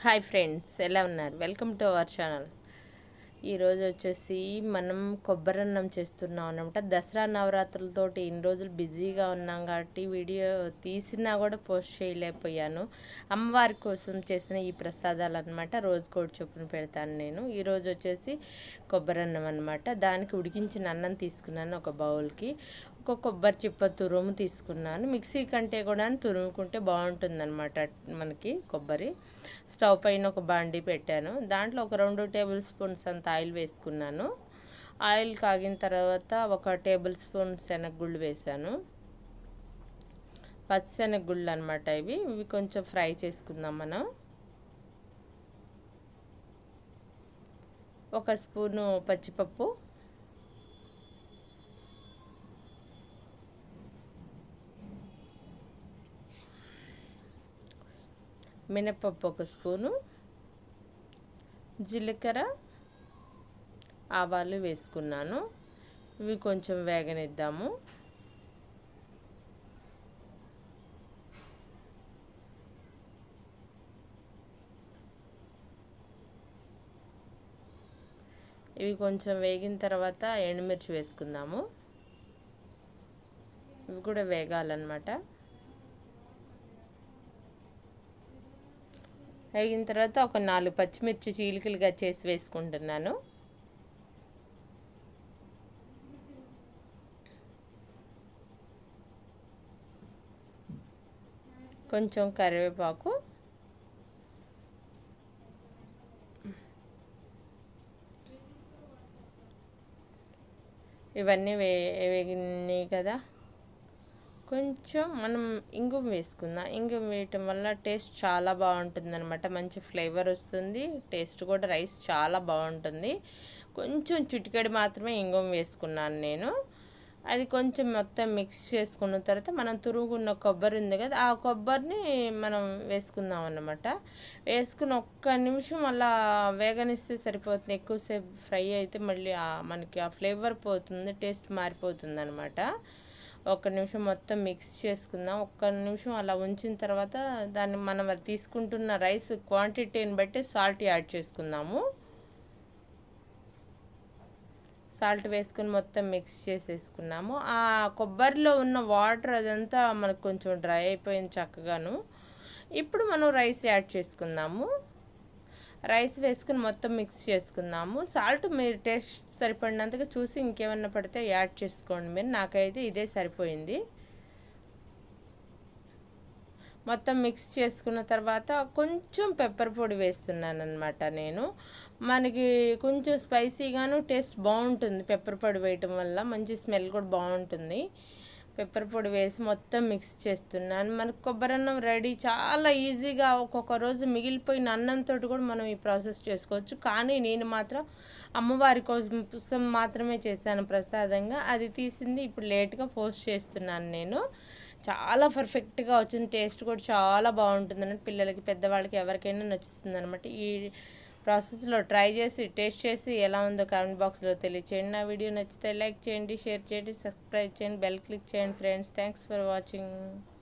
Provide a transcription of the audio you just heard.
hi friends ఎలా ఉన్నారు welcome to our channel ఈరోజు వచ్చేసి మనం కొబ్బరన్నం చేస్తున్నాం అనమాట దసరా నవరాత్రులతోటి ఇన్ని రోజులు బిజీగా ఉన్నాం కాబట్టి వీడియో తీసినా కూడా పోస్ట్ చేయలేకపోయాను అమ్మవారి కోసం చేసిన ఈ ప్రసాదాలు అనమాట రోజుకోటి చొప్పున పెడతాను నేను ఈరోజు వచ్చేసి కొబ్బరన్నం అనమాట దానికి ఉడికించిన అన్నం తీసుకున్నాను ఒక బౌల్కి ఒక కొబ్బరి చిప్ప తురుము తీసుకున్నాను మిక్సీ కంటే కూడా తురుముకుంటే బాగుంటుందన్నమాట మనకి కొబ్బరి స్టవ్ పైన ఒక బాండి పెట్టాను దాంట్లో ఒక రెండు టేబుల్ స్పూన్స్ అంత ఆయిల్ వేసుకున్నాను ఆయిల్ కాగిన తర్వాత ఒక టేబుల్ స్పూన్ శనగగుళ్ళు వేసాను పచ్చి శనగగుళ్ళు అనమాట ఇవి ఇవి కొంచెం ఫ్రై చేసుకుందాం మనం ఒక స్పూను పచ్చిపప్పు మినపప్పు ఒక స్పూను జీలకర్ర ఆవాలు వేసుకున్నాను ఇవి కొంచెం వేగనిద్దాము ఇవి కొంచెం వేగిన తర్వాత ఎండుమిర్చి వేసుకుందాము ఇవి కూడా వేగాలన్నమాట వేగిన తర్వాత ఒక నాలుగు పచ్చిమిర్చి చీలికలుగా చేసి వేసుకుంటున్నాను కొంచెం కరివేపాకు ఇవన్నీ వే వేగినాయి కదా కొంచెం మనం ఇంగువ వేసుకుందాం ఇంగువ వేయటం వల్ల టేస్ట్ చాలా బాగుంటుంది అనమాట మంచి ఫ్లేవర్ వస్తుంది టేస్ట్ కూడా రైస్ చాలా బాగుంటుంది కొంచెం చిటికెడు మాత్రమే ఇంగువ వేసుకున్నాను నేను అది కొంచెం మొత్తం మిక్స్ చేసుకున్న తర్వాత మనం తురుగున్న కొబ్బరి ఉంది కదా ఆ కొబ్బరిని మనం వేసుకుందాం అన్నమాట వేసుకుని ఒక్క నిమిషం అలా వేగనిస్తే సరిపోతుంది ఎక్కువసేపు ఫ్రై అయితే మళ్ళీ మనకి ఆ ఫ్లేవర్ పోతుంది టేస్ట్ మారిపోతుంది అనమాట ఒక్క నిమిషం మొత్తం మిక్స్ చేసుకుందాం ఒక్క నిమిషం అలా ఉంచిన తర్వాత దాన్ని మనం తీసుకుంటున్న రైస్ క్వాంటిటీని బట్టి సాల్ట్ యాడ్ చేసుకుందాము సాల్ట్ వేసుకుని మొత్తం మిక్స్ చేసేసుకున్నాము ఆ కొబ్బరిలో ఉన్న వాటర్ అదంతా మనకు కొంచెం డ్రై అయిపోయింది చక్కగాను ఇప్పుడు మనం రైస్ యాడ్ చేసుకుందాము రైస్ వేసుకుని మొత్తం మిక్స్ చేసుకుందాము సాల్ట్ మీరు టేస్ట్ సరిపడినంతగా చూసి ఇంకేమన్నా పడితే యాడ్ చేసుకోండి మీరు నాకైతే ఇదే సరిపోయింది మొత్తం మిక్స్ చేసుకున్న తర్వాత కొంచెం పెప్పర్ పొడి వేస్తున్నాను అనమాట నేను మనకి కొంచెం స్పైసీగాను టేస్ట్ బాగుంటుంది పెప్పర్ పొడి వేయటం వల్ల మంచి స్మెల్ కూడా బాగుంటుంది పెప్పర్ పొడి వేసి మొత్తం మిక్స్ చేస్తున్నాను మనకు కొబ్బరి అన్నం రెడీ చాలా ఈజీగా ఒక్కొక్క రోజు మిగిలిపోయిన అన్నంతో కూడా మనం ఈ ప్రాసెస్ చేసుకోవచ్చు కానీ నేను మాత్రం అమ్మవారి కోసం మాత్రమే చేశాను ప్రసాదంగా అది తీసింది ఇప్పుడు లేట్గా పోస్ట్ చేస్తున్నాను నేను చాలా పర్ఫెక్ట్గా వచ్చింది టేస్ట్ కూడా చాలా బాగుంటుంది అన్నట్టు పిల్లలకి పెద్దవాళ్ళకి ఎవరికైనా నచ్చుతుంది అనమాట ఈ ప్రాసెస్లో ట్రై చేసి టేస్ట్ చేసి ఎలా ఉందో కామెంట్ బాక్స్లో తెలియచేయండి నా వీడియో నచ్చితే లైక్ చేయండి షేర్ చేయండి సబ్స్క్రైబ్ చేయండి బెల్ క్లిక్ చేయండి ఫ్రెండ్స్ థ్యాంక్స్ ఫర్ వాచింగ్